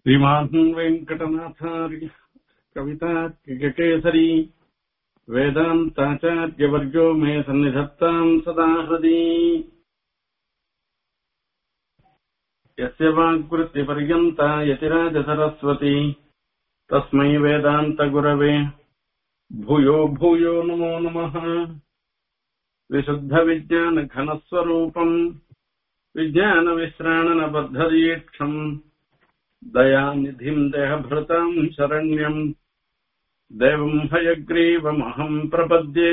श्रीमान् वेङ्कटनाथार्य कवितार्किककेसरी वेदान्ताचार्यवर्यो मे सन्निधत्ताम् सदा हृदि यस्य वाग्वृत्तिपर्यन्ता यतिराजसरस्वती तस्मै वेदान्तगुरवे भूयो भूयो नमो नमः विशुद्धविज्ञानघनस्वरूपम् विज्ञानविश्राणनबद्धदीक्षम् दयानिधिम् देहभृताम् शरण्यम् देवम् हयग्रीवमहम् प्रपद्ये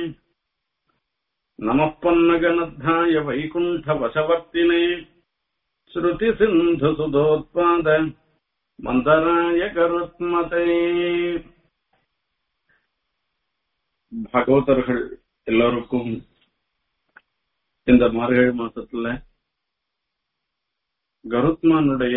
नमः पन्नगनद्धाय वैकुण्ठवशवर्तिने श्रुतिसिन्धुसुधोत्पाद மந்தராய கருத்மதே பகவதர்கள் எல்லோருக்கும் இந்த மார்கழி மாசத்துல கருத்மானுடைய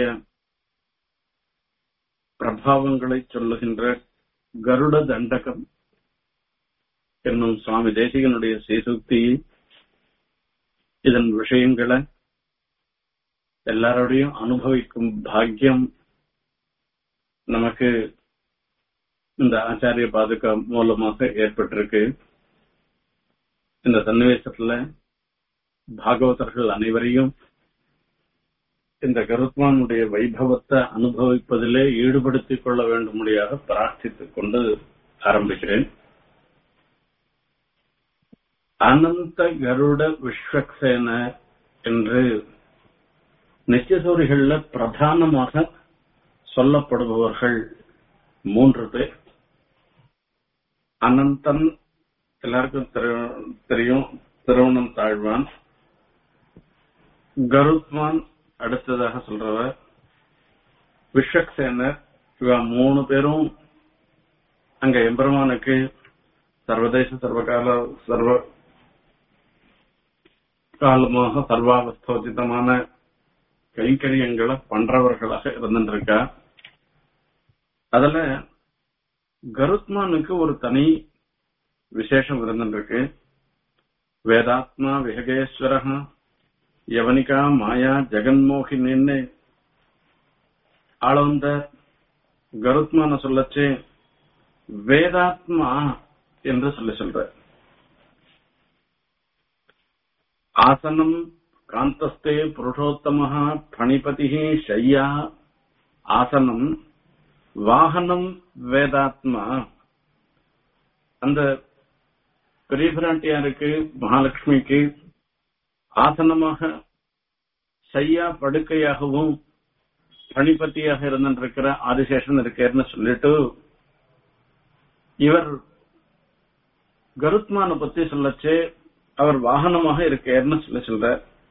பிரபாவங்களை சொல்லுகின்ற கருட தண்டகம் என்னும் சுவாமி தேசிகனுடைய சீசுக்தியை இதன் விஷயங்களை எல்லாரோடையும் அனுபவிக்கும் பாக்கியம் நமக்கு இந்த ஆச்சாரிய பாதுகா மூலமாக ஏற்பட்டிருக்கு இந்த சன்னிவேசத்துல பாகவதர்கள் அனைவரையும் இந்த கருத்மானுடைய வைபவத்தை அனுபவிப்பதிலே ஈடுபடுத்திக் கொள்ள வேண்டும்படியாக பிரார்த்தித்துக் கொண்டு ஆரம்பிக்கிறேன் அனந்த கருட விஸ்வக்சேன என்று நித்தியசூரிகள்ல பிரதானமாக சொல்லப்படுபவர்கள் மூன்று பேர் அனந்தன் எல்லாருக்கும் தெரியும் திருவண்ணம் தாழ்வான் கருத்மான் அடுத்ததாக சொல்றவர் விஸ்வக்சேனர் இவ மூணு பேரும் அங்க எம்பெருமானுக்கு சர்வதேச சர்வகால சர்வ காலமாக சர்வாவஸ்தோதிதமான கைங்கரியங்களை பண்றவர்களாக இருந்துருக்கா அதுல கருத்மானுக்கு ஒரு தனி விசேஷம் இருந்துருக்கு வேதாத்மா விஹகேஸ்வரக யவனிகா மாயா ஜெகன்மோகினின்னு ஆளவந்த கருத்மான சொல்லச்சு வேதாத்மா என்று சொல்லி சொல்ற ஆசனம் காந்தஸ்தே புருஷோத்தம பணிபதி ஷையா ஆசனம் வாகனம் வேதாத்மா அந்த பெரிய பிராட்டியாருக்கு மகாலட்சுமிக்கு ஆசனமாக சையா படுக்கையாகவும் பணிபத்தியாக இருந்திருக்கிற ஆதிசேஷன் இருக்கேன்னு சொல்லிட்டு இவர் கருத்மான பத்தி சொல்லச்சு அவர் வாகனமாக இருக்கேன்னு சொல்லி சொல்ற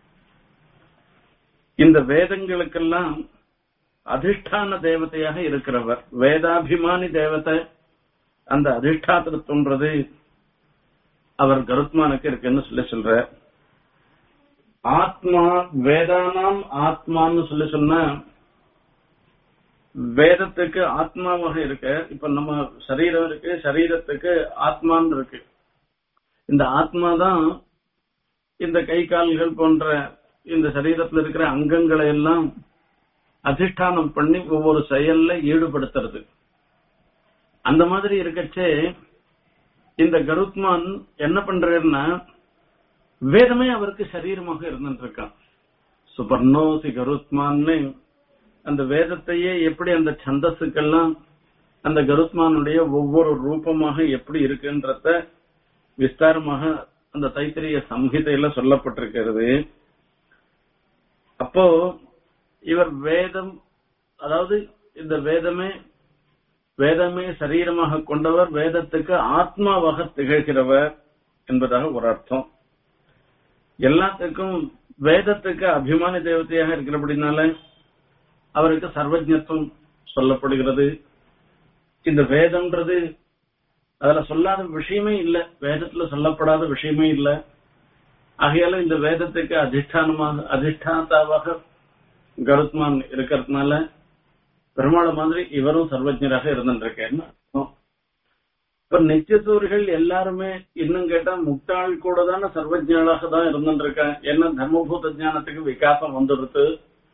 இந்த வேதங்களுக்கெல்லாம் அதிஷ்டான தேவதையாக இருக்கிறவர் வேதாபிமானி தேவதை அந்த அதிஷ்டாத்திரத்துன்றது அவர் கருத்மானுக்கு இருக்குன்னு சொல்லி சொல்ற ஆத்மா வேதானாம் ஆத்மான்னு சொல்லி சொன்னா வேதத்துக்கு ஆத்மாவாக இருக்க இப்ப நம்ம சரீரம் இருக்கு சரீரத்துக்கு ஆத்மான்னு இருக்கு இந்த ஆத்மா தான் இந்த கை கால்கள் போன்ற இந்த சரீரத்தில் இருக்கிற அங்கங்களை எல்லாம் அதிஷ்டானம் பண்ணி ஒவ்வொரு செயல்ல ஈடுபடுத்துறது அந்த மாதிரி இருக்கச்சே இந்த கருத்மான் என்ன பண்றாருன்னா வேதமே அவருக்கு சரீரமாக இருந்துட்டு இருக்கான் சுபர்ணோசி கருத்மான்னு அந்த வேதத்தையே எப்படி அந்த சந்தஸுக்கெல்லாம் அந்த கருத்மானுடைய ஒவ்வொரு ரூபமாக எப்படி இருக்குன்றத விஸ்தாரமாக அந்த தைத்திரிய சம்ஹிதையில சொல்லப்பட்டிருக்கிறது அப்போ இவர் வேதம் அதாவது இந்த வேதமே வேதமே சரீரமாக கொண்டவர் வேதத்துக்கு ஆத்மாவாக திகழ்கிறவர் என்பதாக ஒரு அர்த்தம் எல்லாத்துக்கும் வேதத்துக்கு அபிமானி தேவதையாக இருக்கிறபடினால அவருக்கு சர்வஜத்துவம் சொல்லப்படுகிறது இந்த வேதம்ன்றது அதுல சொல்லாத விஷயமே இல்ல வேதத்துல சொல்லப்படாத விஷயமே இல்ல ஆகையால இந்த வேதத்துக்கு அதிஷ்டானமாக அதிஷ்டானத்தாவாக கருத்மான் இருக்கிறதுனால பெருமாள் மாதிரி இவரும் சர்வஜராக இருந்துருக்கேன்னு அர்த்தம் இப்ப நித்தியத்தூர்கள் எல்லாருமே இன்னும் கேட்டா முட்டாள் கூட தானே சர்வஜனாக தான் இருந்துருக்கேன் என்ன தர்மபூத ஞானத்துக்கு விகாசம் வந்துடுது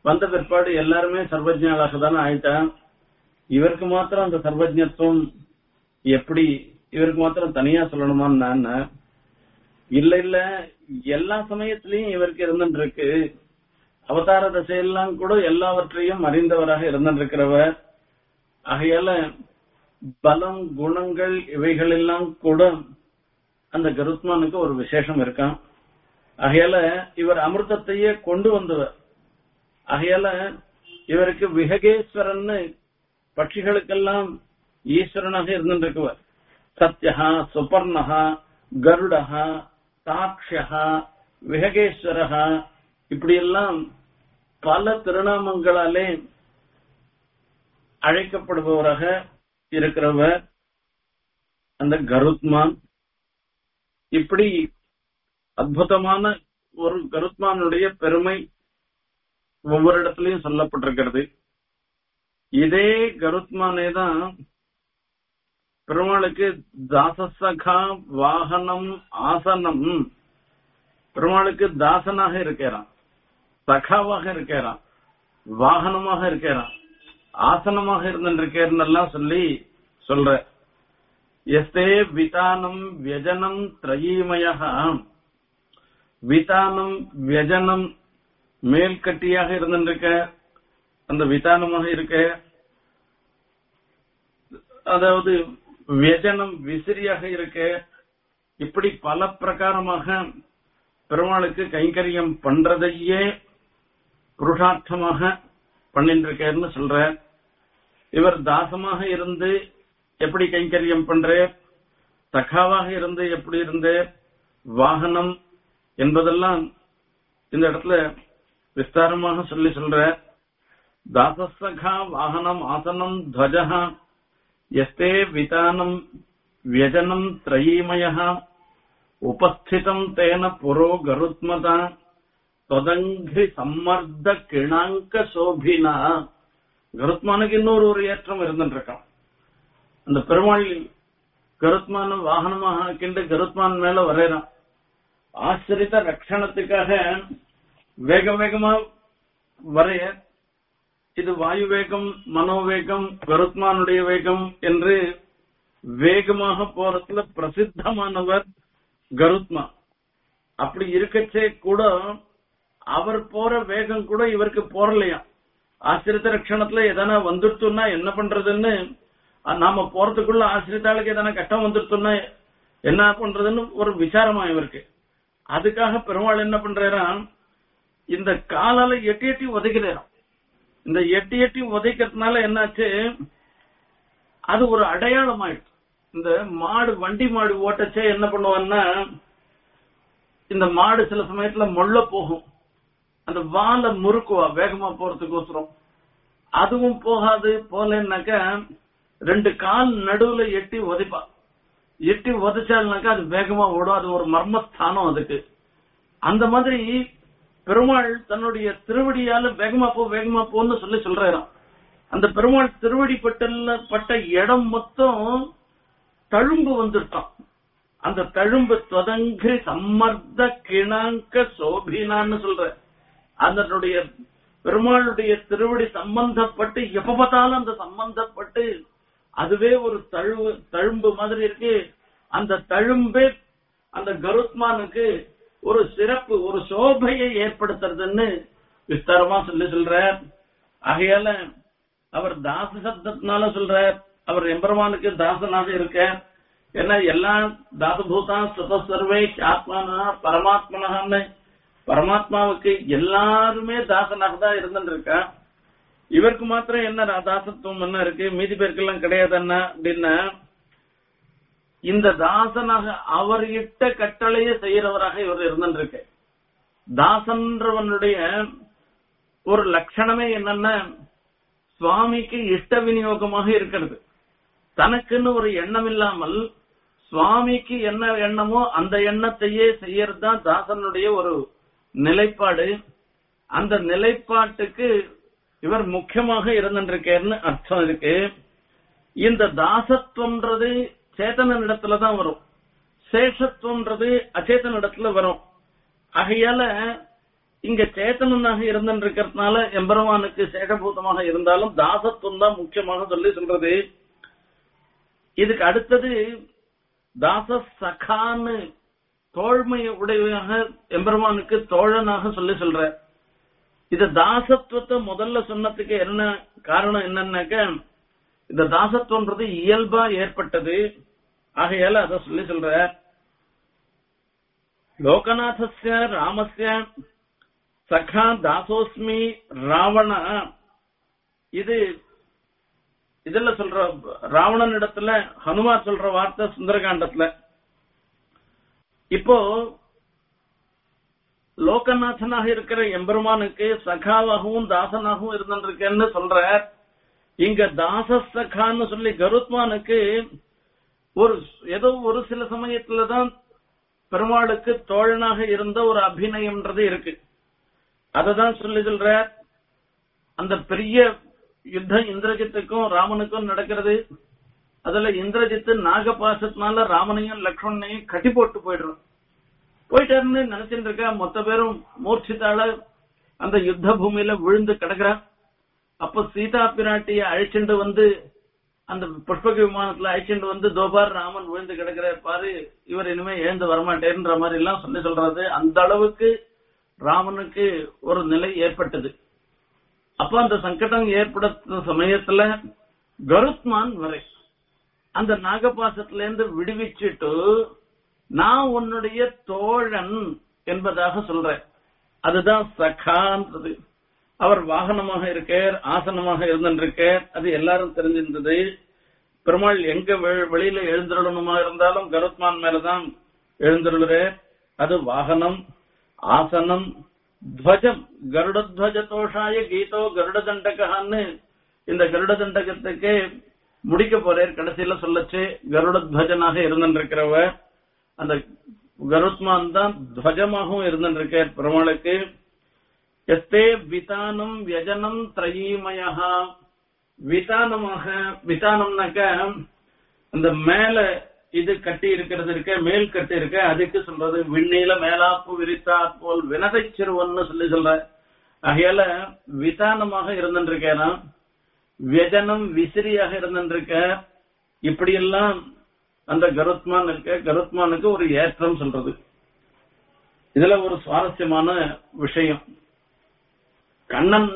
வந்த பிற்பாடு எல்லாருமே சர்வஜாளாக தானே ஆயிட்டான் இவருக்கு மாத்திரம் அந்த சர்வஜத்துவம் எப்படி இவருக்கு மாத்திரம் தனியா சொல்லணுமான்னு நான் இல்ல இல்ல எல்லா சமயத்திலயும் இவருக்கு இருந்துருக்கு அவதார தசையெல்லாம் கூட எல்லாவற்றையும் அறிந்தவராக இருந்திருக்கிறவர் ஆகையால பலம் குணங்கள் இவைகள் எல்லாம் கூட அந்த கருத்மானுக்கு ஒரு விசேஷம் இருக்கான் ஆகையால இவர் அமிர்தத்தையே கொண்டு வந்தவர் ஆகையால இவருக்கு விஹகேஸ்வரன் பட்சிகளுக்கெல்லாம் ஈஸ்வரனாக இருந்திருக்குவர் சத்யஹா சுபர்ணஹா கருடஹா தாக்ஷா விஹகேஸ்வரஹா இப்படியெல்லாம் பல திருநாமங்களாலே அழைக்கப்படுபவராக இருக்கிறவர் அந்த கருத்மான் இப்படி அற்புதமான ஒரு கருத்மானுடைய பெருமை ஒவ்வொரு இடத்துலயும் சொல்லப்பட்டிருக்கிறது இதே கருத்மானே தான் பெருமாளுக்கு தாசசகா வாகனம் ஆசனம் பெருமாளுக்கு தாசனாக இருக்கிறான் சகாவாக இருக்கிறான் வாகனமாக இருக்கிறான் ஆசனமாக இருந்திருக்கேன்னு சொல்லி சொல்ற எஸ்தே விதானம் வியஜனம் திரயீமய விதானம் வியஜனம் மேல்கட்டியாக இருந்திருக்க அந்த விதானமாக இருக்க அதாவது வியஜனம் விசிறியாக இருக்க இப்படி பல பிரகாரமாக பெருமாளுக்கு கைங்கரியம் பண்றதையே புருஷார்த்தமாக பண்ணிட்டு இருக்கேன்னு சொல்ற இவர் தாசமாக இருந்து எப்படி கைங்கரியம் பண்ற சகாவாக இருந்து எப்படி இருந்த வாகனம் என்பதெல்லாம் இந்த இடத்துல விஸ்தாரமாக சொல்லி சொல்ற தாசசகா வாகனம் ஆசனம் துவஜா எஸ்தே விதானம் வியஜனம் திரயீமய உபஸ்திதம் தேன புரோ கருத்மதா தொதங்கி சம்மர்த கிணாங்க சோபினா கருத்மானுக்கு இன்னொரு ஒரு ஏற்றம் இருந்துட்டு இருக்கான் அந்த பெருமாள் கருத்மான வாகனமாக ஆக்கிண்டு கருத்மான் மேல வரையறான் ஆசிரித்த ரட்சணத்துக்காக வேக வேகமா வரைய இது வாயு வேகம் மனோவேகம் கருத்மானுடைய வேகம் என்று வேகமாக போறதுல பிரசித்தமானவர் கருத்மா அப்படி இருக்கச்சே கூட அவர் போற வேகம் கூட இவருக்கு போறலையா ஆசிரித்த ரட்சணத்துல எதனா வந்துடுத்துன்னா என்ன பண்றதுன்னு நாம போறதுக்குள்ள ஆசிரித்தாளுக்கு எதனா கட்டம் வந்துடுத்துன்னா என்ன பண்றதுன்னு ஒரு விசாரமா இவருக்கு அதுக்காக பெருமாள் என்ன பண்றாராம் இந்த காலால எட்டி எட்டி உதைக்கிறாராம் இந்த எட்டி எட்டி உதைக்கிறதுனால என்னாச்சு அது ஒரு அடையாளம் ஆயிடுச்சு இந்த மாடு வண்டி மாடு ஓட்டச்சே என்ன பண்ணுவான்னா இந்த மாடு சில சமயத்துல மொள்ள போகும் அந்த வாலை முறுக்குவா வேகமா போறதுக்கோசரம் அதுவும் போகாது போலன்னாக்கா ரெண்டு கால் நடுவுல எட்டி உதைப்பா எட்டி உதைச்சால்னாக்கா அது வேகமா ஓடும் அது ஒரு மர்மஸ்தானம் அதுக்கு அந்த மாதிரி பெருமாள் தன்னுடைய திருவடியால வேகமா போ வேகமா போன்னு சொல்லி சொல்றாராம் அந்த பெருமாள் திருவடி பட்டல்ல பட்ட இடம் மொத்தம் தழும்பு வந்துட்டான் அந்த தழும்பு தொதங்கு சம்மர்த கிணாங்க சோபினான்னு சொல்ற அதனுடைய பெருமாளுடைய திருவடி சம்பந்தப்பட்டு எப்ப பார்த்தாலும் அந்த சம்பந்தப்பட்டு அதுவே ஒரு தழுவு தழும்பு மாதிரி இருக்கு அந்த தழும்பே அந்த கருத்மானுக்கு ஒரு சிறப்பு ஒரு சோபையை ஏற்படுத்துறதுன்னு விஸ்தாரமா சொல்லி சொல்ற ஆகையால அவர் தாச சப்தத்தினால சொல்ற அவர் எம்பெருமானுக்கு தாசனாக இருக்க ஏன்னா எல்லா தாசபூதா சுதசர்வை ஆத்மானா பரமாத்மனான்னு பரமாத்மாவுக்கு எல்லாருமே தாசனாக தான் இருந்துட்டு இருக்கா இவருக்கு மாத்திரம் என்ன தாசத்துவம் என்ன இருக்கு மீதி பேருக்கெல்லாம் கிடையாது என்ன அப்படின்னா இந்த தாசனாக அவர் இட்ட கட்டளையை செய்யறவராக இவர் இருந்துருக்கு தாசன்றவனுடைய ஒரு லட்சணமே என்னன்னா சுவாமிக்கு இஷ்ட விநியோகமாக இருக்கிறது தனக்குன்னு ஒரு எண்ணம் இல்லாமல் சுவாமிக்கு என்ன எண்ணமோ அந்த எண்ணத்தையே செய்யறது தான் தாசனுடைய ஒரு நிலைப்பாடு அந்த நிலைப்பாட்டுக்கு இவர் முக்கியமாக இருந்திருக்கேன்னு அர்த்தம் இருக்கு இந்த தாசத்துவம்ன்றது சேத்தன இடத்துல தான் வரும் சேஷத்துவம்ன்றது அச்சேதன இடத்துல வரும் ஆகையால இங்க சேத்தனனாக இருந்திருக்கிறதுனால எம்பெருமானுக்கு சேஷபூதமாக இருந்தாலும் தாசத்துவம் தான் முக்கியமாக சொல்லி சொல்றது இதுக்கு அடுத்தது தாச சகான்னு தோழ்மையை உடையவனாக எம்பெருமானுக்கு தோழனாக சொல்லி சொல்ற இது தாசத்துவத்தை முதல்ல சொன்னதுக்கு என்ன காரணம் என்னன்னாக்க இந்த தாசத்துவன்றது இயல்பா ஏற்பட்டது ஆகையால அத சொல்லி சொல்ற லோகநாதஸ்ய ராமஸ்ய சகா தாசோஸ்மி ராவண இது இதுல சொல்ற ராவணன் இடத்துல ஹனுமார் சொல்ற வார்த்தை சுந்தரகாண்டத்துல இப்போ லோகநாதனாக இருக்கிற எம்பெருமானுக்கு சகாவாகவும் தாசனாகவும் இருந்திருக்கேன்னு சொல்ற இங்க தாச சகான்னு சொல்லி கருத்மானுக்கு ஒரு ஏதோ ஒரு சில சமயத்துலதான் பெருமாளுக்கு தோழனாக இருந்த ஒரு அபிநயம்ன்றது இருக்கு அததான் சொல்லி சொல்ற அந்த பெரிய யுத்தம் இந்திரஜித்துக்கும் ராமனுக்கும் நடக்கிறது அதுல இந்திரஜித்து நாகபாசத்தினால ராமனையும் லக்ஷ்மணனையும் கட்டி போட்டு போயிடுறோம் போயிட்டாருன்னு நினைச்சிட்டு இருக்கா மொத்த பேரும் மூர்ச்சித்தால அந்த யுத்த பூமியில விழுந்து கிடக்குறா அப்ப சீதா பிராட்டிய அழைச்சிட்டு வந்து அந்த புஷ்பக விமானத்துல அழைச்சிட்டு வந்து தோபார் ராமன் விழுந்து கிடக்குற பாரு இவர் இனிமே எழுந்து வரமாட்டேன்ற மாதிரி எல்லாம் சொல்லி சொல்றது அந்த அளவுக்கு ராமனுக்கு ஒரு நிலை ஏற்பட்டது அப்ப அந்த சங்கடம் ஏற்படுத்த சமயத்துல கருத்மான் வரை அந்த நாகபாசத்துல இருந்து விடுவிச்சிட்டு நான் உன்னுடைய தோழன் என்பதாக சொல்றேன் அதுதான் சகான்றது அவர் வாகனமாக இருக்கார் ஆசனமாக இருந்திருக்கார் அது எல்லாரும் தெரிஞ்சிருந்தது பெருமாள் எங்க வெ- வெளியில எழுந்திரணுமா இருந்தாலும் கருத்மான் மேலதான் எழுந்துருளே அது வாகனம் ஆசனம் துவஜம் கருடத்வஜ தோஷாய கீதோ கருட தண்டகான்னு இந்த கருட தண்டகத்துக்கு முடிக்க போறேன் கடைசியில சொல்லச்சு கருடத்வஜனாக இருந்திருக்கிறவர் அந்த கருத்மான் தான் துவஜமாகவும் இருந்திருக்கார் பெருமாளுக்கு எஸ்தே விதானம் வியஜனம் திரயீமயா விதானமாக விதானம்னாக்க அந்த மேல இது கட்டி இருக்கிறது இருக்க மேல் கட்டி இருக்க அதுக்கு சொல்றது விண்ணீல மேலாப்பு விரித்தாற் போல் வினதை சிறுவன்னு சொல்லி சொல்ற ஆகையால விதானமாக இருந்திருக்கேனா வியஜனம் விசிறியாக இருந்திருக்க இப்படியெல்லாம் அந்த கருத்மான் இருக்க கருத்மானுக்கு ஒரு ஏற்றம் சொல்றது இதுல ஒரு சுவாரஸ்யமான விஷயம் கண்ணன்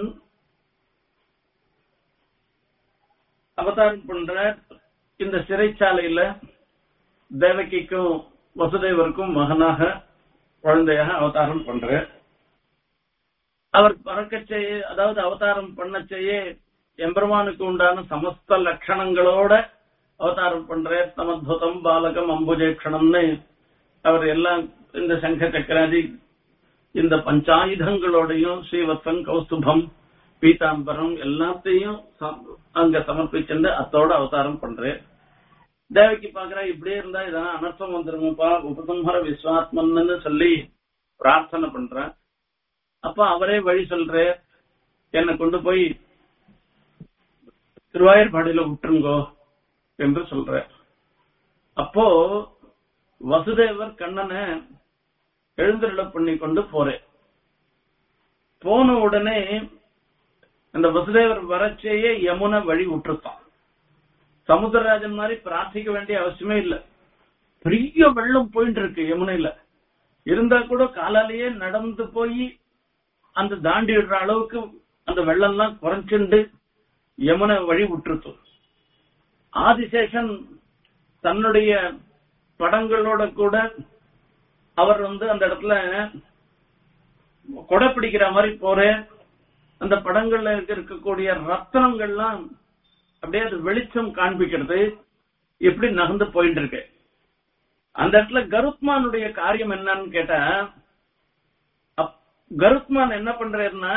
அவதாரம் பண்ற இந்த சிறைச்சாலையில தேவகிக்கும் வசுதேவருக்கும் மகனாக குழந்தையாக அவதாரம் பண்ற அவர் பறக்கச்செய்ய அதாவது அவதாரம் பண்ணச்செய்ய எம்பெருமானுக்கு உண்டான சமஸ்த லட்சணங்களோட அவதாரம் பண்ற சமத்புதம் பாலகம் அம்புஜேக்ஷணம்னு அவர் எல்லாம் இந்த சங்க சக்கராதி இந்த பஞ்சாயுதங்களோடையும் ஸ்ரீவத்சம் கௌஸ்துபம் பீதாம்பரம் எல்லாத்தையும் சம்- அங்க சமர்ப்பிச்சுட்டு அத்தோட அவதாரம் பண்றேன் தேவகி பாக்குறா இப்படியே இருந்தா இதெல்லாம் அனர்த்தம் வந்துருங்கப்பா உபசம்ஹர விஸ்வாத்மன்னு சொல்லி பிரார்த்தனை பண்றேன் அப்ப அவரே வழி சொல்ற என்னை கொண்டு போய் திருவாயூர்பாடியில விட்டுருங்கோ என்று சொல்ற அப்போ வசுதேவர் கண்ணனை எழுந்தருள பண்ணி கொண்டு போறேன் போன உடனே அந்த வசுதேவர் வரச்சேயே யமுனை வழி விட்டுருத்தான் சமுத்திரராஜன் மாதிரி பிரார்த்திக்க வேண்டிய அவசியமே இல்ல பெரிய வெள்ளம் போயிட்டு இருக்கு யமுனையில இருந்தா கூட காலாலேயே நடந்து போய் அந்த தாண்டி விடுற அளவுக்கு அந்த வெள்ளம்லாம் குறைச்சுண்டு யமுனை வழி விட்டுருத்து ஆதிசேஷன் தன்னுடைய படங்களோட கூட அவர் வந்து அந்த இடத்துல கொடை பிடிக்கிற மாதிரி போறேன் அந்த படங்கள்ல இருக்க- இருக்கக்கூடிய ரத்தனங்கள்லாம் அப்படியே அது வெளிச்சம் காண்பிக்கிறது எப்படி நகர்ந்து போயிட்டு இருக்கு அந்த இடத்துல கருத்மானுடைய காரியம் என்னன்னு கேட்டா அப்- கருத்மான் என்ன பண்றாருன்னா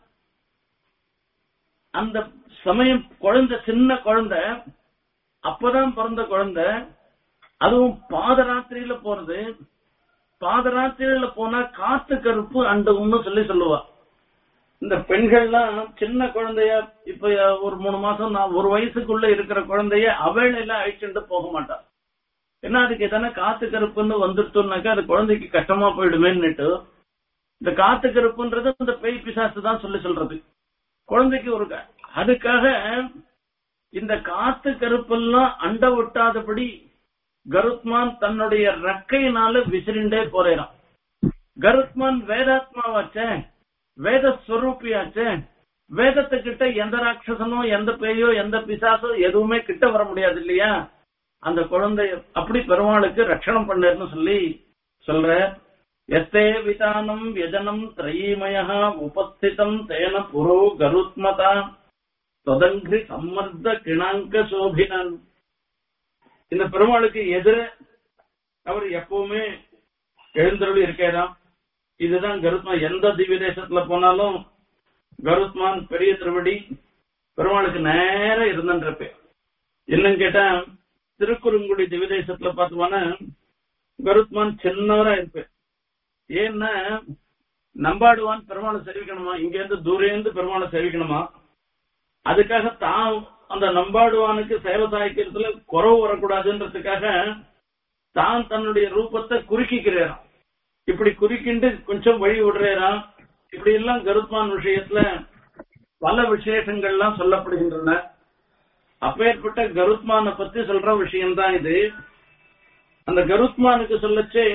அந்த சமயம் குழந்தை சின்ன குழந்தை அப்பதான் பிறந்த குழந்தை அதுவும் பாதராத்திரியில போறது பாதராத்திரியில போனா காத்து கருப்பு அண்டும்னு சொல்லி சொல்லுவா இந்த பெண்கள்லாம் சின்ன குழந்தைய இப்ப ஒரு மூணு மாசம் நான் ஒரு வயசுக்குள்ள இருக்கிற குழந்தைய அவேளையில அழிச்சுட்டு போக மாட்டா ஏன்னா அதுக்கு எதனா காத்து கருப்புன்னு வந்துட்டோம்னாக்கா அது குழந்தைக்கு கஷ்டமா போயிடுமேன்னுட்டு இந்த காத்து கருப்புன்றது இந்த பேய் பிசாசு தான் சொல்லி சொல்றது குழந்தைக்கு ஒரு க- அதுக்காக இந்த காத்து கருப்பெல்லாம் அண்ட ஒட்டாதபடி கருத்மான் தன்னுடைய ரெக்கையினால விசிறிண்டே போறான் கருத்மான் வேதாத்மாவாச்சே வேத ஸ்வரூபியாச்சே வேதத்துக்கிட்ட எந்த ராட்சசனோ எந்த பேயோ எந்த பிசாசோ எதுவுமே கிட்ட வர முடியாது இல்லையா அந்த குழந்தை அப்படி பெருமாளுக்கு ரட்சணம் பண்ணேன்னு சொல்லி சொல்ற எஸ்தே விதானம் வியஜனம் திரைமய உபஸ்திதம் தேன புரோ கருத்மதா தொதங்கி சம்மர்த கிணாங்க சோபினன் இந்த பெருமாளுக்கு எதிர அவர் எப்பவுமே எழுந்தருளி இருக்கிறான் இதுதான் கருத்மான் எந்த திவ்ய தேசத்துல போனாலும் கருத்மான் பெரிய திருவடி பெருமாளுக்கு நேரம் இருந்துன்றப்ப என்னன்னு கேட்டா திருக்குறுங்குடி திவ்ய தேசத்துல பார்த்தோம்னா கருத்மான் சின்னவரா இருப்பேன் ஏன்னா நம்பாடுவான் பெருமாளை சேவிக்கணுமா இங்க இருந்து தூரேந்து பெருமாளை சேவிக்கணுமா அதுக்காக தான் அந்த நம்பாடுவானுக்கு சேவை சாய்க்கிறதுல குறவு வரக்கூடாதுன்றதுக்காக தான் தன்னுடைய ரூபத்தை குறுக்கிக்கிறாராம் இப்படி குறுக்கிண்டு கொஞ்சம் வழி விடுறாராம் இப்படி எல்லாம் கருத்மான் விஷயத்துல பல விசேஷங்கள்லாம் சொல்லப்படுகின்றன அப்பேற்பட்ட கருத்மான பத்தி சொல்ற விஷயம்தான் இது அந்த கருத்மானுக்கு சொல்லச்சே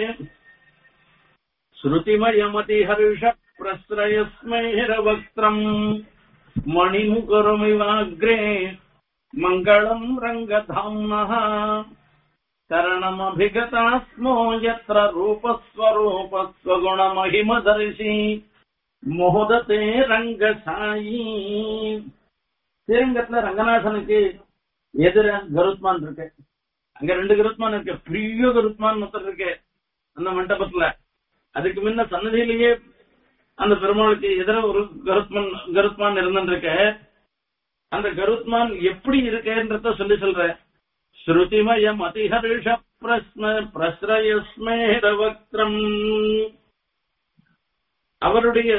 ஸ்ருதிமயமதி ஹர்ஷ பிரஸ்ரயஸ்மைரவக்திரம் மணிமுகருமிவாக்ரே மங்களம் ரங்கதாம்னः சரணமபிகதாஸ்மோ யத்ர ரூபஸ்வரூபஸ்வகுணமகிமதர்ஷி மோதத்தே ரங்கசாயி ஸ்ரீரங்கத்துல ரங்கநாதனுக்கு எதிர கருத்மான் இருக்கு அங்க ரெண்டு கருத்மான் இருக்கு பெரிய கருத்மான் ஒருத்தர் இருக்கு அந்த மண்டபத்துல அதுக்கு முன்ன சன்னதியிலேயே அந்த பெருமாளுக்கு எதிர ஒரு கருத்மான் கருத்மான் இருந்துருக்க அந்த கருத்மான் எப்படி இருக்கேன்றத சொல்லி சொல்ற ஸ்ருதிமயம் அதிஹர்ஷ பிரஸ்ன பிரஸ்ரயஸ்மேரவக்திரம் அவருடைய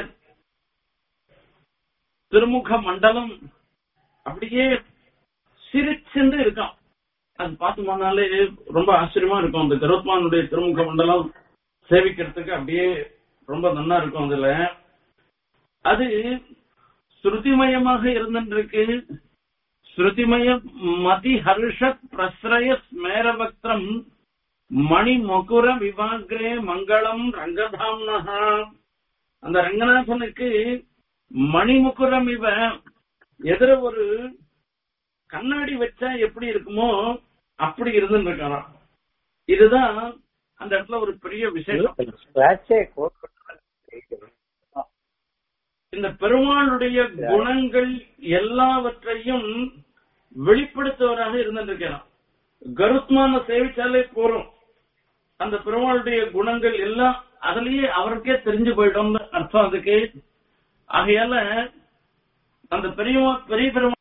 திருமுக மண்டலம் அப்படியே சிரிச்சுண்டு இருக்கான் அது பார்த்தோம்னாலே ரொம்ப ஆச்சரியமா இருக்கும் அந்த கருத்மானுடைய திருமுக மண்டலம் சேவிக்கிறதுக்கு அப்படியே ரொம்ப நன்னா இருக்கும் அதுல அது ஸ்ருதிமயமாக இருந்திருக்கு ஸ்ருதிமய மதி ஹர்ஷ பிரஸ்ரய ஸ்மேரவக்திரம் மணி மகுர விவாக்ரே மங்களம் ரங்கதாம்னஹா அந்த ரங்கநாதனுக்கு மணிமுக்குரம் இவ எதிர ஒரு கண்ணாடி வச்சா எப்படி இருக்குமோ அப்படி இருந்துருக்காராம் இதுதான் அந்த இடத்துல ஒரு பெரிய விசேஷம் ஸ்கிராச்சே கோட் இந்த பெருமாளுடைய குணங்கள் எல்லாவற்றையும் வெளிப்படுத்துவராக இருந்திருக்கிறான் கருத்மான சேவிச்சாலே போறோம் அந்த பெருமாளுடைய குணங்கள் எல்லாம் அதுலயே அவருக்கே தெரிஞ்சு போயிட்டோம்னு அர்த்தம் அதுக்கு ஆகையால அந்த பெரிய பெரிய பெருமாள்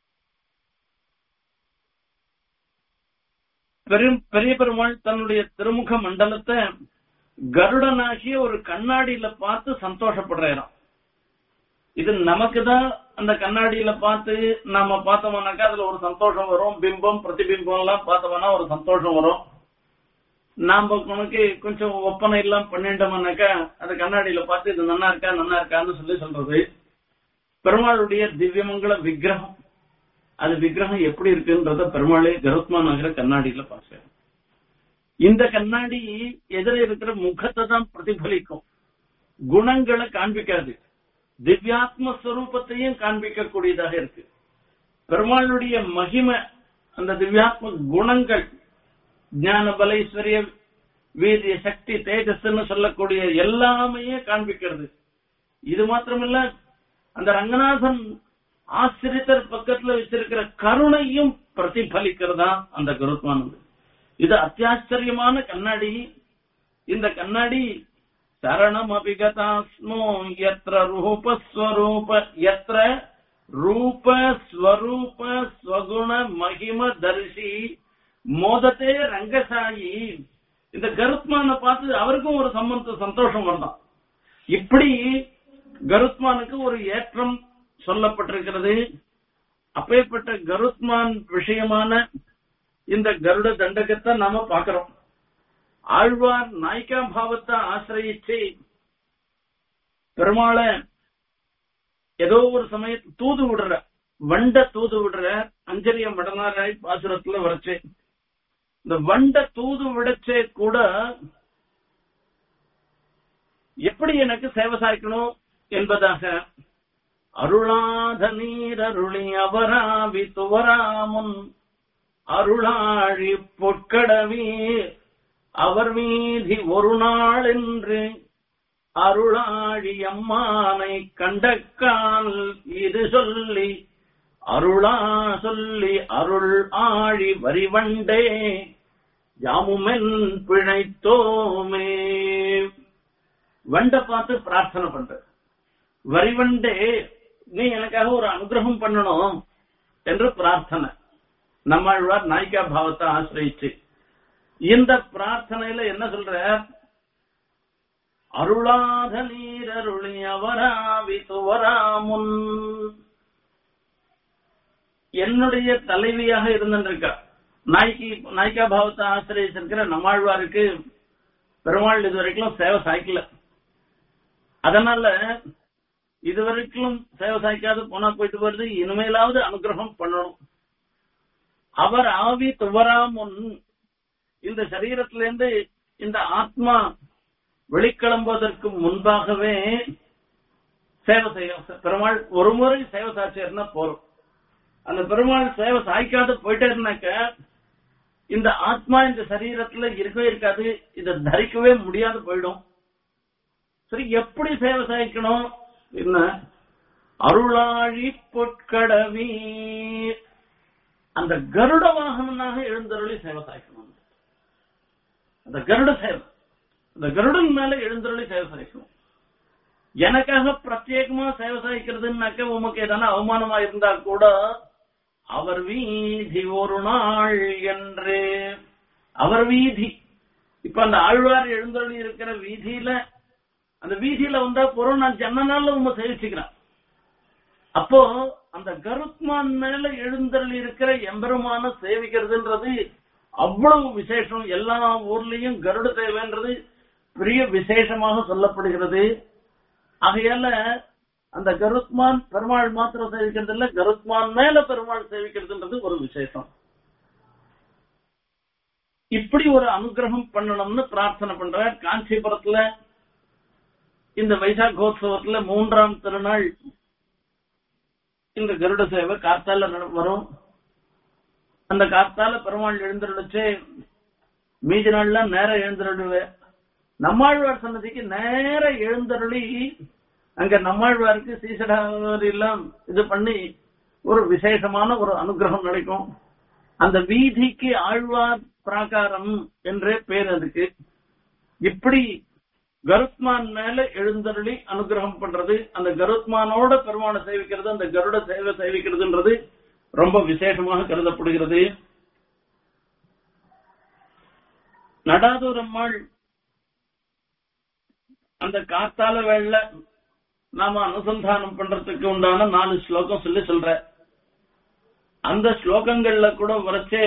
பெரும் பெரிய பெருமாள் தன்னுடைய திருமுக மண்டலத்தை கருடனாகிய ஒரு கண்ணாடியில பார்த்து சந்தோஷப்படுறாராம் இது நமக்கு தான் அந்த கண்ணாடியில பார்த்து நாம பார்த்தோம்னாக்கா அதுல ஒரு சந்தோஷம் வரும் பிம்பம் பிரதிபிம்பம் எல்லாம் பார்த்தோம்னா ஒரு சந்தோஷம் வரும் நாம உனக்கு கொஞ்சம் ஒப்பனை எல்லாம் பண்ணிட்டோம்னாக்கா அது கண்ணாடியில பார்த்து இது நன்னா இருக்கா நன்னா இருக்கான்னு சொல்லி சொல்றது பெருமாளுடைய திவ்யமங்கல விக்கிரகம் அது விக்கிரகம் எப்படி இருக்குன்றத பெருமாளே கருத்மா நகர கண்ணாடியில பார்க்கிறேன் இந்த கண்ணாடி எதிர இருக்கிற முகத்தை தான் பிரதிபலிக்கும் குணங்களை காண்பிக்காது திவ்யாத்ம ஸ்வரூபத்தையும் காண்பிக்கக்கூடியதாக இருக்கு பெருமாளுடைய மகிமை அந்த திவ்யாத்ம குணங்கள் ஞான பலைஸ்வரிய வீரிய சக்தி தேஜஸ்ன்னு சொல்லக்கூடிய எல்லாமே காண்பிக்கிறது இது மாத்திரமில்ல அந்த ரங்கநாதன் ஆசிரியர் பக்கத்துல வச்சிருக்கிற கருணையும் பிரதிபலிக்கிறதா அந்த கருத்மானது இது அத்தியாச்சரியமான கண்ணாடி இந்த கண்ணாடி சரணம் அபிகதாஸ்மோ எத்திர ரூபஸ்வரூப எத்திர ரூப ஸ்வரூப ஸ்வகுண மகிம தரிசி மோதத்தே ரங்கசாயி இந்த கருத்மான பார்த்து அவருக்கும் ஒரு சம்பந்த சந்தோஷம் வரலாம் இப்படி கருத்மானுக்கு ஒரு ஏற்றம் சொல்லப்பட்டிருக்கிறது அப்பேற்பட்ட கருத்மான் விஷயமான இந்த கருட தண்டகத்தை நாம பாக்கிறோம் ஆழ்வார் நாய்க்கா பாவத்தை ஆசிரயிச்சு பெருமாளை ஏதோ ஒரு சமயத்து தூது விடுற வண்ட தூது விடுற அஞ்சலியம் வடநாராய் பாசுரத்துல வரைச்சு இந்த வண்ட தூது விடச்சே கூட எப்படி எனக்கு சேவை சாய்க்கணும் என்பதாக அருளாத நீரருளி அவராவி துவராமுன் அருளாழி பொற்கடவி அவர் மீதி ஒரு நாள் என்று அருளாழி அம்மானை கண்டக்கால் இது சொல்லி அருளா சொல்லி அருள் ஆழி வரிவண்டே யாமுமென் பிழைத்தோமே வண்ட பார்த்து பிரார்த்தனை பண்ற வரிவண்டே நீ எனக்காக ஒரு அனுகிரகம் பண்ணணும் என்று பிரார்த்தனை நம்மாழ்வார் நாய்க்கா பாவத்தை ஆசிரியிச்சு இந்த பிரார்த்தனையில என்ன சொல்ற அருளாத நீரருளி அவராவி துவராமுன் என்னுடைய தலைவியாக இருந்திருக்கா நாய்க்கு நாய்க்கா பாவத்தை ஆசிரியச்சிருக்கிற நம்மாழ்வாருக்கு பெருமாள் இதுவரைக்கும் சேவை சாய்க்கல அதனால இதுவரைக்கும் சேவை சாய்க்காது போனா போயிட்டு வருது இனிமேலாவது அனுகிரகம் பண்ணணும் அவர் ஆவி துவரா முன் இந்த சரீரத்திலிருந்து இந்த ஆத்மா வெளிக்கிளம்புவதற்கு முன்பாகவே சேவை செய்ய பெருமாள் ஒரு முறை சேவை சாட்சியர்னா போறோம் அந்த பெருமாள் சேவை சாய்க்காது போயிட்டே இருந்தாக்க இந்த ஆத்மா இந்த சரீரத்துல இருக்கவே இருக்காது இதை தரிக்கவே முடியாது போயிடும் சரி எப்படி சேவை சாய்க்கணும் என்ன அருளாழி பொற்கடவி அந்த கருட வாகனனாக எழுந்தருளி சேவை சாய்க்கணும் அந்த கருட சேவை அந்த கருடன் மேல எழுந்தருளி சேவை சாய்க்கணும் எனக்காக பிரத்யேகமா சேவை சாய்க்கிறதுனாக்க உமக்கு ஏதான அவமானமா இருந்தா கூட அவர் வீதி ஒரு நாள் என்று அவர் வீதி இப்ப அந்த ஆழ்வார் எழுந்தருளி இருக்கிற வீதியில அந்த வீதியில வந்தா பொருள் நான் ஜன்ன நாள்ல உங்க சேவிச்சுக்கிறேன் அப்போ அந்த கருத்மான் மேல எழுந்தருளி இருக்கிற எம்பெருமான சேவிக்கிறதுன்றது அவ்வளவு விசேஷம் எல்லா ஊர்லயும் கருட சேவைன்றது பெரிய விசேஷமாக சொல்லப்படுகிறது ஆகையால அந்த கருத்மான் பெருமாள் மாத்திரம் சேவிக்கிறது இல்ல கருத்மான் மேல பெருமாள் சேவிக்கிறதுன்றது ஒரு விசேஷம் இப்படி ஒரு அனுகிரகம் பண்ணணும்னு பிரார்த்தனை பண்ற காஞ்சிபுரத்துல இந்த வைசாகோத்சவத்துல மூன்றாம் திருநாள் இந்த கருட சேவை காத்தால நட- வரும் அந்த காத்தால பெருமாள் எழுந்திருச்சு மீதி நாள்ல நேர எழுந்திருடுவேன் நம்மாழ்வார் சன்னதிக்கு நேர எழுந்தருளி அங்க நம்மாழ்வாருக்கு சீசடாவர் எல்லாம் இது பண்ணி ஒரு விசேஷமான ஒரு அனுகிரகம் நடக்கும் அந்த வீதிக்கு ஆழ்வார் பிராகாரம் என்றே பேர் அதுக்கு இப்படி கருத்மான் மேல எழுந்தருளி அனுகிரகம் பண்றது அந்த கருத்மானோட பெருமானை சேவிக்கிறது அந்த கருட சேவை சேவிக்கிறதுன்றது ரொம்ப விசேஷமாக கருதப்படுகிறது நடாதூர் அம்மாள் அந்த காத்தால வேள நாம அனுசந்தானம் பண்றதுக்கு உண்டான நாலு ஸ்லோகம் சொல்லி சொல்ற அந்த ஸ்லோகங்கள்ல கூட வரைச்சே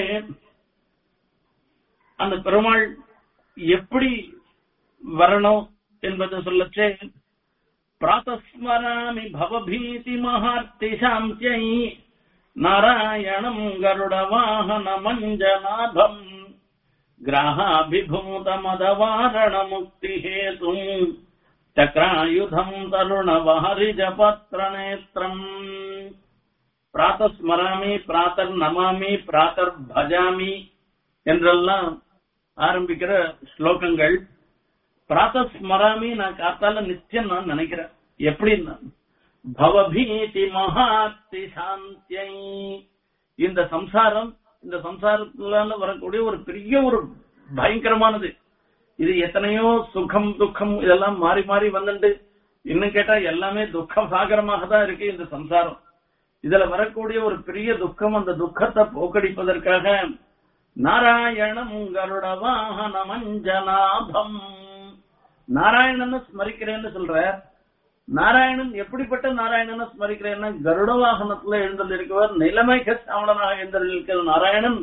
அந்த பெருமாள் எப்படி வரணும் என்பதை சொல்லச்சே பிராத்தஸ்மராமி பவபீதி மகார்த்தி சாந்தியை நாராயணம் கருட வாகன மஞ்சநாபம் கிராஹாபிபூத மதவாரண முக்தி ஹேதும் சக்ராயுதம் தருண வஹரிஜ பத்ர நேத்திரம் பிராத்தஸ்மராமி பிராத்தர் நமாமி பிராத்தர் பஜாமி என்றெல்லாம் ஆரம்பிக்கிற ஸ்லோகங்கள் பிராத்தஸ்மராமி நான் காத்தால நித்தியம் நான் நினைக்கிறேன் எப்படின்னா பவபீதி மகாத்தி சாந்தியை இந்த சம்சாரம் இந்த சம்சாரத்துல வரக்கூடிய ஒரு பெரிய ஒரு பயங்கரமானது இது எத்தனையோ சுகம் துக்கம் இதெல்லாம் மாறி மாறி வந்துண்டு இன்னும் கேட்டா எல்லாமே துக்க சாகரமாக தான் இருக்கு இந்த சம்சாரம் இதுல வரக்கூடிய ஒரு பெரிய துக்கம் அந்த துக்கத்தை போக்கடிப்பதற்காக நாராயணம் கருட வாகன மஞ்சநாபம் நாராயணன் ஸ்மரிக்கிறேன்னு சொல்ற நாராயணன் எப்படிப்பட்ட நாராயணனை ஸ்மரிக்கிறேன்னா கருட வாகனத்துல எழுந்திருக்கவர் நிலைமைக்க சாவணனாக எழுந்திருக்கிற நாராயணன்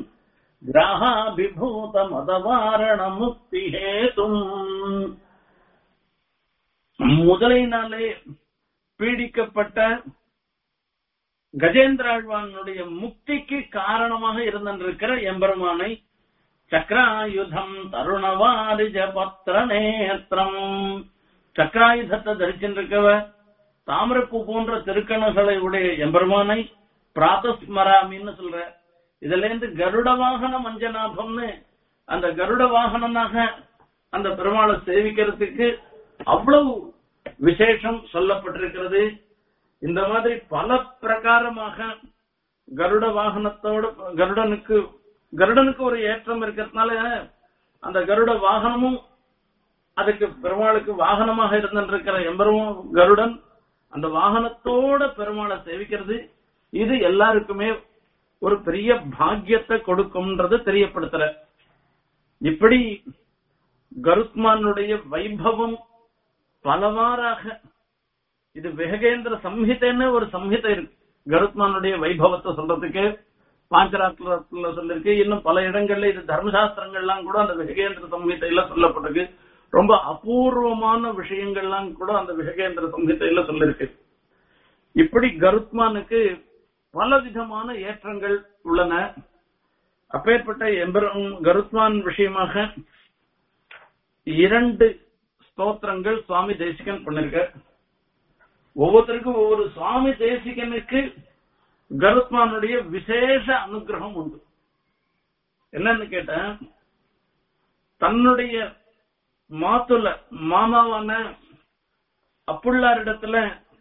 கிராஹாபிபூத மதவாரண முக்தி ஹேதும் முதலையினாலே பீடிக்கப்பட்ட கஜேந்திராழ்வானுடைய முக்திக்கு காரணமாக இருந்திருக்கிற எம்பெருமானை சக்கராயுதம் தருணவாரிஜ பத்திர நேத்திரம் சக்கராயுதத்தை தரிச்சிருக்கவ தாமரப்பூ போன்ற திருக்கணுகளை உடைய எம்பெருமானை பிராதஸ்மராமின்னு சொல்ற இதுல இருந்து கருட வாகனம் அஞ்சனாபம்னு அந்த கருட வாகனனாக அந்த பெருமாளை சேவிக்கிறதுக்கு அவ்வளவு விசேஷம் சொல்லப்பட்டிருக்கிறது இந்த மாதிரி பல பிரகாரமாக கருட வாகனத்தோட கருடனுக்கு கருடனுக்கு ஒரு ஏற்றம் இருக்கிறதுனால அந்த கருட வாகனமும் அதுக்கு பெருமாளுக்கு வாகனமாக இருந்திருக்கிற எம்பெருமான் கருடன் அந்த வாகனத்தோட பெருமாளை சேவிக்கிறது இது எல்லாருக்குமே ஒரு பெரிய பாக்கியத்தை கொடுக்கும்ன்றது தெரியப்படுத்துற இப்படி கருத்மானுடைய வைபவம் பலவாறாக இது வெககேந்திர சம்ஹிதைன்னு ஒரு சம்ஹிதை இருக்கு கருத்மானுடைய வைபவத்தை சொல்றதுக்கு பாஞ்சராத்திரத்துல சொல்லிருக்கு இன்னும் பல இடங்கள்ல இது தர்மசாஸ்திரங்கள்லாம் கூட அந்த விககேந்திர சம்ஹிதையில சொல்லப்பட்டிருக்கு ரொம்ப அபூர்வமான விஷயங்கள்லாம் கூட அந்த விககேந்திர சம்ஹிதையில சொல்லிருக்கு இப்படி கருத்மானுக்கு பல விதமான ஏற்றங்கள் உள்ளன அப்பேற்பட்ட எம்பெரும் கருத்மான் விஷயமாக இரண்டு ஸ்தோத்திரங்கள் சுவாமி தேசிகன் பண்ணிருக்க ஒவ்வொருத்தருக்கும் ஒவ்வொரு சுவாமி தேசிகனுக்கு கருத்மானுடைய விசேஷ அனுகிரகம் உண்டு என்னன்னு கேட்ட தன்னுடைய மாத்துல மாமாவான அப்புள்ளாரிடத்துல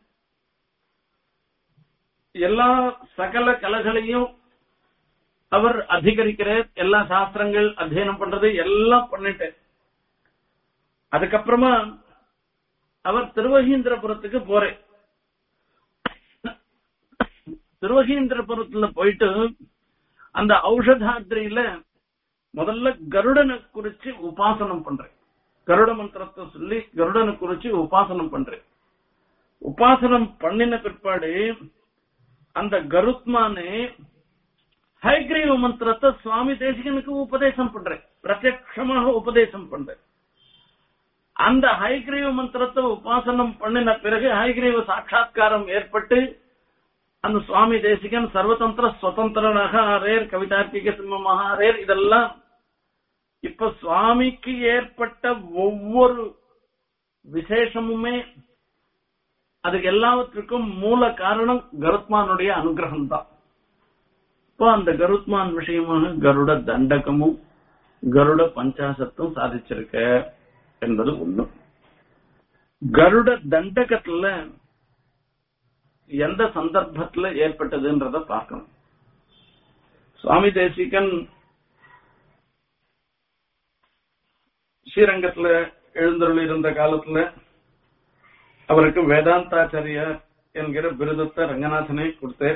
எல்லா சகல கலைகளையும் அவர் அதிகரிக்கிறார் எல்லா சாஸ்திரங்கள் அத்தியனம் பண்றது எல்லாம் பண்ணிட்டு அதுக்கப்புறமா அவர் திருவகீந்திரபுரத்துக்கு போறேன் திருவகீந்திரபுரத்துல போயிட்டு அந்த ஔஷதாத்ரியில முதல்ல கருடனை குறிச்சு உபாசனம் பண்றேன் கருட மந்திரத்தை சொல்லி கருடனை குறிச்சு உபாசனம் பண்றேன் உபாசனம் பண்ணின பிற்பாடு அந்த கருத்மானே ஹைகிரீவ மந்திரத்தை சுவாமி தேசிகனுக்கு உபதேசம் பண்றேன் பிரத்யட்சமாக உபதேசம் பண்றேன் அந்த ஹைகிரீவ மந்திரத்தை உபாசனம் பண்ணின பிறகு ஹைகிரீவ சாட்சா்காரம் ஏற்பட்டு அந்த சுவாமி தேசிகன் சர்வதந்திர சுதந்திரனாக ஆரேர் கவிதார்த்திக சிம்மமாக ஆரேர் இதெல்லாம் இப்ப சுவாமிக்கு ஏற்பட்ட ஒவ்வொரு விசேஷமுமே அதுக்கு எல்லாவற்றுக்கும் மூல காரணம் கருத்மானுடைய அனுகிரகம் தான் இப்போ அந்த கருத்மான் விஷயமாக கருட தண்டகமும் கருட பஞ்சாசத்தும் சாதிச்சிருக்க என்பது ஒண்ணு கருட தண்டகத்துல எந்த சந்தர்ப்பத்துல ஏற்பட்டதுன்றத பார்க்கணும் சுவாமி தேசிகன் ஸ்ரீரங்கத்துல எழுந்தருள் இருந்த காலத்துல அவருக்கு வேதாந்தாச்சாரியார் என்கிற விருதத்தை ரங்கநாதனை கொடுத்து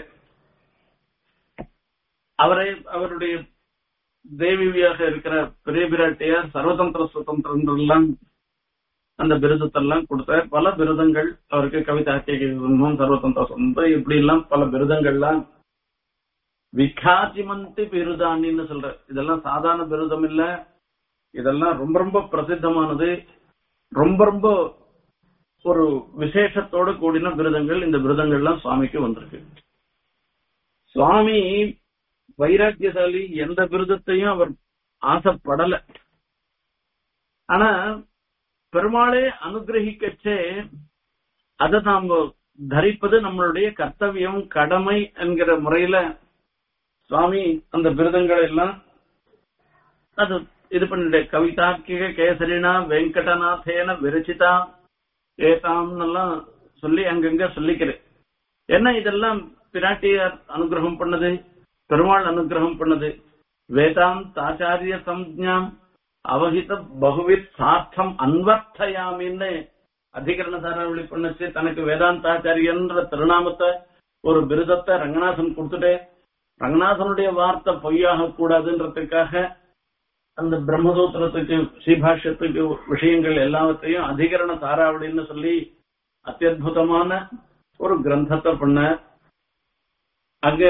அவரை அவருடைய தேவியாக இருக்கிற பெரிய பிராட்டியார் சர்வதந்திர சுதந்திரம் அந்த விருதத்தெல்லாம் கொடுத்தார் பல விருதங்கள் அவருக்கு கவிதாக்கியம் சர்வதந்திர சுதந்திரம் இப்படி எல்லாம் பல விருதங்கள்லாம் விகாஜிமந்தி பிருதானின்னு சொல்ற இதெல்லாம் சாதாரண விருதம் இல்ல இதெல்லாம் ரொம்ப ரொம்ப பிரசித்தமானது ரொம்ப ரொம்ப ஒரு விசேஷத்தோடு கூடின விருதங்கள் இந்த விருதங்கள்லாம் சுவாமிக்கு வந்திருக்கு சுவாமி வைராக்கியசாலி எந்த விருதத்தையும் அவர் ஆசைப்படல ஆனா பெருமாளே அனுகிரகிக்கச்சே அதை நாம தரிப்பது நம்மளுடைய கர்த்தவியம் கடமை என்கிற முறையில சுவாமி அந்த விருதங்களை எல்லாம் அது இது பண்ணிட்டு கவிதாக்கிக கேசரினா வெங்கடநாதேன விரச்சிதா ஏதாம் எல்லாம் சொல்லி அங்கங்க சொல்லிக்கிறேன் என்ன இதெல்லாம் பிராட்டியார் அனுகிரகம் பண்ணது பெருமாள் அனுகிரகம் பண்ணது வேதாந்த் ஆச்சாரிய சம்ஜாம் அவகித பகுவித் சார்த்தம் அன்வர்த்தயாமின்னு அதிகரண சாராவளி பண்ணுச்சு தனக்கு வேதாந்தாச்சாரியன்ற திருநாமத்தை ஒரு விருதத்தை ரங்கநாதன் கொடுத்துட்டு ரங்கநாதனுடைய வார்த்தை பொய்யாக கூடாதுன்றதுக்காக அந்த பிரம்மசூத்திரத்துக்கு ஸ்ரீபாஷ்யத்துக்கு விஷயங்கள் எல்லாவற்றையும் அதிகரண சாராவளின்னு சொல்லி அத்தியுதமான ஒரு கிரந்தத்தை பண்ண அங்க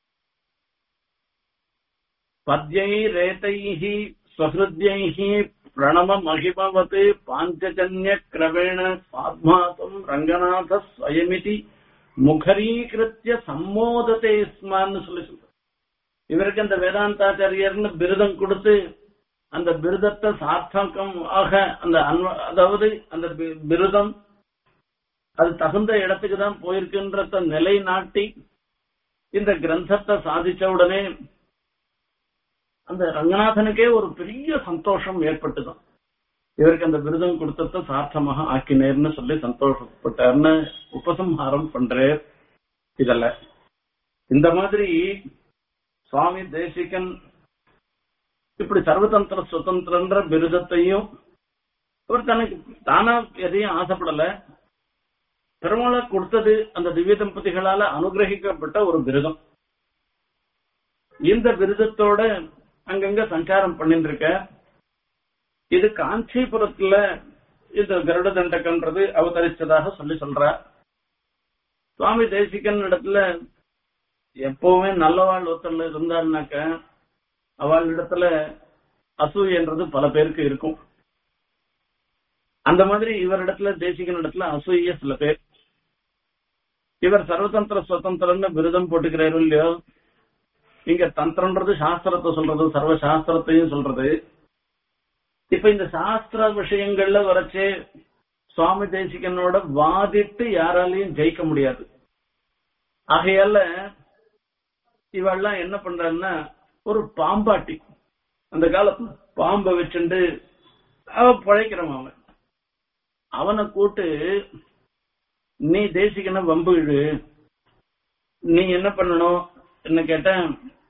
பத்யை ரேதைஹி ஸ்வஹிருத்யைஹி பிரணம மகிமவத்து பாஞ்சஜன்ய கிரவேண சாத்மாசம் ரங்கநாத ஸ்வயமிதி முகரீகிருத்திய சம்மோதத்தை ஸ்மான்னு சொல்லி சொல்ற இவருக்கு அந்த வேதாந்தாச்சாரியர்னு பிருதம் கொடுத்து அந்த பிருதத்தை சார்த்தகம் ஆக அந்த அன்வ- அதாவது அந்த பி- பிருதம் அது தகுந்த இடத்துக்கு தான் போயிருக்குன்றத நிலைநாட்டி இந்த கிரந்தத்தை சாதிச்ச உடனே அந்த ரங்கநாதனுக்கே ஒரு பெரிய சந்தோஷம் ஏற்பட்டுதான் இவருக்கு அந்த விருதம் கொடுத்தத சார்த்தமாக ஆக்கினேர்னு சொல்லி சந்தோஷப்பட்டார்னு உபசம்ஹாரம் பண்றார் இதல்ல இந்த மாதிரி சுவாமி தேசிகன் இப்படி சர்வதந்திர சுதந்திரன்ற விருதத்தையும் அவர் தனக்கு தானா எதையும் ஆசைப்படல பெருமாளை கொடுத்தது அந்த திவ்ய தம்பதிகளால அனுகிரகிக்கப்பட்ட ஒரு விருதம் இந்த விருதத்தோட அங்கங்க சஞ்சாரம் பண்ணிட்டு இருக்க இது காஞ்சிபுரத்துல இந்த கருட தண்டகன்றது அவதரிச்சதாக சொல்லி சொல்ற சுவாமி தேசிகன் இடத்துல எப்பவுமே நல்லவாள் ஒருத்தர்ல இருந்தாள்னாக்க அவள் இடத்துல அசூயன்றது பல பேருக்கு இருக்கும் அந்த மாதிரி இவரிடத்துல தேசிகன் இடத்துல அசூய சில பேர் இவர் சர்வதந்திர சுதந்திரம்னு விருதம் போட்டுக்கிறாரு இல்லையோ இங்க தந்திரன்றது சாஸ்திரத்தை சொல்றது சர்வ சாஸ்திரத்தையும் சொல்றது இப்ப இந்த சாஸ்திர விஷயங்கள்ல வரைச்சே சுவாமி தேசிகனோட வாதிட்டு யாராலையும் ஜெயிக்க முடியாது ஆகையால இவெல்லாம் என்ன பண்றான்னா ஒரு பாம்பாட்டி அந்த காலத்துல பாம்பை வச்சுண்டு அவ பிழைக்கிறவன் அவன் அவனை கூட்டு நீ தேசிகன வம்பு இழு நீ என்ன பண்ணணும் என்ன கேட்டேன்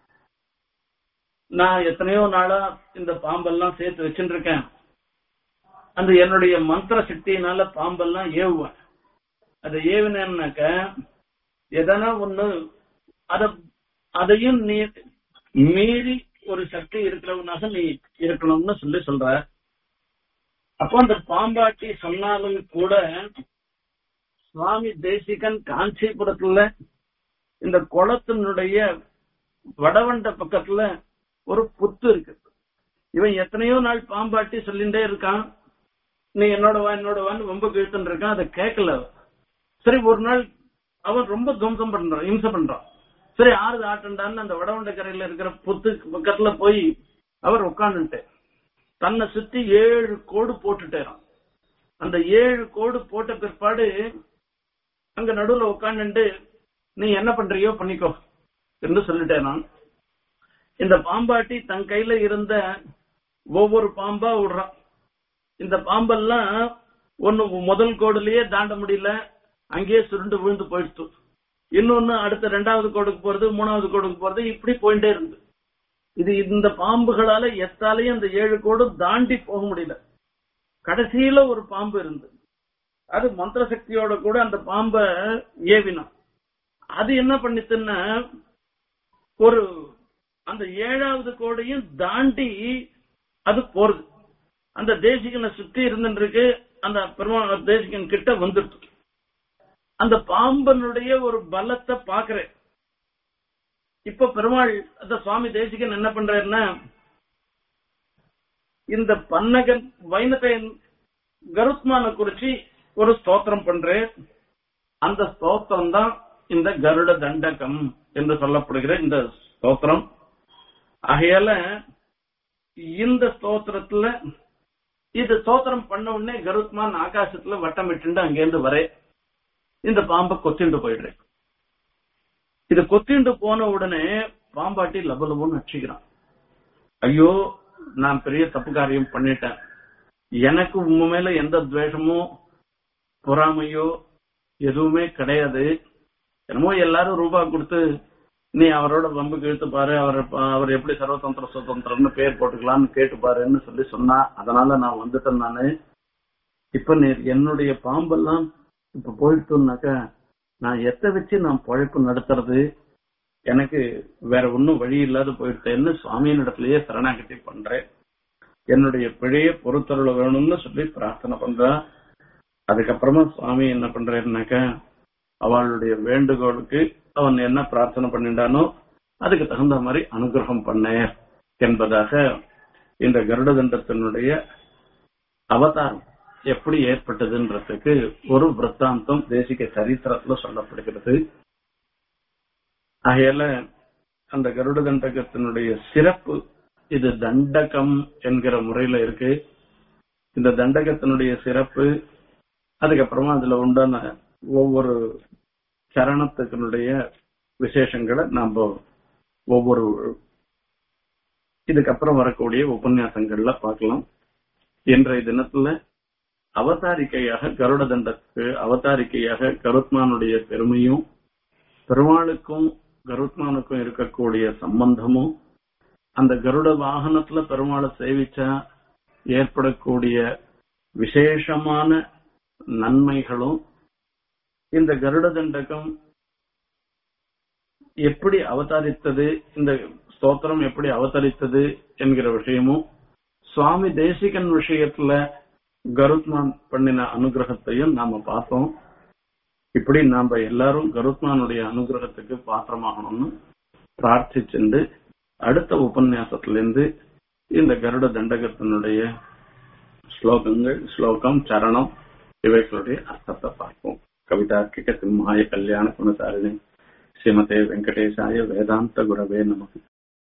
நான் எத்தனையோ நாளா இந்த பாம்பெல்லாம் சேர்த்து வச்சுட்டு இருக்கேன் அந்த என்னுடைய மந்திர சக்தியினால பாம்பெல்லாம் ஏவுவேன் அதை ஏவினேன்னாக்க எதனா ஒண்ணு அத அதையும் நீ மீறி ஒரு சக்தி இருக்கிறவனாக நீ இருக்கணும்னு சொல்லி சொல்ற அப்போ அந்த பாம்பாட்டி சொன்னாலும் கூட சுவாமி தேசிகன் காஞ்சிபுரத்துல இந்த குளத்தினுடைய வடவண்ட பக்கத்துல ஒரு புத்து இருக்கு இவன் எத்தனையோ நாள் பாம்பாட்டி சொல்லிட்டே இருக்கான் நீ என்னோட வா என்னோட வான்னு ரொம்ப கிழ்த்துன்னு இருக்கான் அதை கேட்கல அவன். சரி ஒரு நாள் அவன் ரொம்ப துவம்சம் பண்றான் இம்சை பண்றான் சரி ஆறுது ஆட்டண்டான்னு அந்த வடவண்ட கரையில இருக்கிற புத்து பக்கத்துல போய் அவர் உட்காந்துட்டு தன்னை சுத்தி ஏழு கோடு போட்டுட்டேறான் அந்த ஏழு கோடு போட்ட பிற்பாடு அங்க நடுவுல உட்காந்துட்டு நீ என்ன பண்றியோ பண்ணிக்கோ என்று சொல்லிட்டேன் நான் இந்த பாம்பாட்டி தன் கையில இருந்த ஒவ்வொரு பாம்பா விடுறான் இந்த பாம்பெல்லாம் ஒண்ணு முதல் கோடுலயே தாண்ட முடியல அங்கேயே சுருண்டு விழுந்து போயிடுச்சு இன்னொன்னு அடுத்த ரெண்டாவது கோடுக்கு போறது மூணாவது கோடுக்கு போறது இப்படி போயிட்டே இருந்து இது இந்த பாம்புகளால எத்தாலையும் அந்த ஏழு கோடு தாண்டி போக முடியல கடைசியில ஒரு பாம்பு இருந்து அது மந்திர சக்தியோட கூட அந்த பாம்பை ஏவினான் அது என்ன பண்ணிச்சுன்னா ஒரு அந்த ஏழாவது கோடையும் தாண்டி அது போறது அந்த தேசிகனை சுத்தி இருந்துருக்கு அந்த பெருமாள் தேசிகன் கிட்ட வந்துடுச்சு அந்த பாம்பனுடைய ஒரு பலத்தை பாக்குறேன் இப்ப பெருமாள் அந்த சுவாமி தேசிகன் என்ன பண்றாருன்னா இந்த பன்னகன் வைணத்தையன் கருத்மான குறிச்சு ஒரு ஸ்தோத்திரம் பண்றேன் அந்த ஸ்தோத்திரம் தான் இந்த கருட தண்டகம் என்று சொல்லப்படுகிற இந்த ஸ்தோத்திரம் ஆகையால இந்த ஸ்தோத்திரத்துல இது ஸ்தோத்திரம் பண்ண உடனே கருத்மான் ஆகாசத்துல வட்டமிட்டு அங்கேருந்து வரே இந்த பாம்பை கொத்திண்டு போயிடுறேன் இது கொத்திண்டு போன உடனே பாம்பாட்டி லபலபுன்னு அடிச்சுக்கிறான் ஐயோ நான் பெரிய தப்பு காரியம் பண்ணிட்டேன் எனக்கு உங்க மேல எந்த துவேஷமோ பொறாமையோ எதுவுமே கிடையாது என்னமோ எல்லாரும் ரூபா கொடுத்து நீ அவரோட வம்பு இழுத்து பாரு அவர் அவர் எப்படி சர்வதந்திர சுதந்திரம்னு பேர் போட்டுக்கலாம்னு கேட்டு பாருன்னு சொல்லி சொன்னா அதனால நான் வந்துட்டேன் நானு இப்ப நீ என்னுடைய பாம்பெல்லாம் இப்ப போயிட்டுனாக்கா நான் எத்த வச்சு நான் பழைப்பு நடத்துறது எனக்கு வேற ஒன்னும் வழி இல்லாத போயிட்டேன்னு சுவாமியின் இடத்துலயே சரணாகதி பண்றேன் என்னுடைய பிழைய பொறுத்தருள வேணும்னு சொல்லி பிரார்த்தனை பண்றேன் அதுக்கப்புறமா சுவாமி என்ன பண்றாருனாக்கா அவளுடைய வேண்டுகோளுக்கு அவன் என்ன பிரார்த்தனை பண்ணிட்டானோ அதுக்கு தகுந்த மாதிரி அனுகிரகம் பண்ணேன் என்பதாக இந்த கருட தண்டத்தினுடைய அவதாரம் எப்படி ஏற்பட்டதுன்றதுக்கு ஒரு விற்த்தாந்தம் தேசிக சரித்திரத்துல சொல்லப்படுகிறது ஆகையால அந்த கருட தண்டகத்தினுடைய சிறப்பு இது தண்டகம் என்கிற முறையில இருக்கு இந்த தண்டகத்தினுடைய சிறப்பு அதுக்கப்புறமா அதுல உண்டான ஒவ்வொரு சரணத்துக்களுடைய விசேஷங்களை நாம ஒவ்வொரு இதுக்கப்புறம் வரக்கூடிய உபன்யாசங்கள்ல பார்க்கலாம் இன்றைய தினத்துல அவதாரிக்கையாக கருட தண்டத்துக்கு அவதாரிக்கையாக கருத்மானுடைய பெருமையும் பெருமாளுக்கும் கருத்மானுக்கும் இருக்கக்கூடிய சம்பந்தமும் அந்த கருட வாகனத்துல பெருமாளை சேவிச்சா ஏற்படக்கூடிய விசேஷமான நன்மைகளும் இந்த கருட தண்டகம் எப்படி அவதரித்தது இந்த ஸ்தோத்திரம் எப்படி அவதரித்தது என்கிற விஷயமும் சுவாமி தேசிகன் விஷயத்துல கருத்மான் பண்ணின அனுகிரகத்தையும் நாம பார்த்தோம் இப்படி நாம எல்லாரும் கருத்மானுடைய அனுகிரகத்துக்கு பாத்திரமாகணும்னு பிரார்த்திச்சுண்டு அடுத்த உபன்யாசத்திலிருந்து இந்த கருட தண்டகத்தினுடைய ஸ்லோகங்கள் ஸ்லோகம் சரணம் இவைகளுடைய அர்த்தத்தை பார்ப்போம் கவிதார்க்கிக சிம்மாய கல்யாண குணசாரிணி ஸ்ரீமதே வெங்கடேசாய வேதாந்த குரவே நமக்கு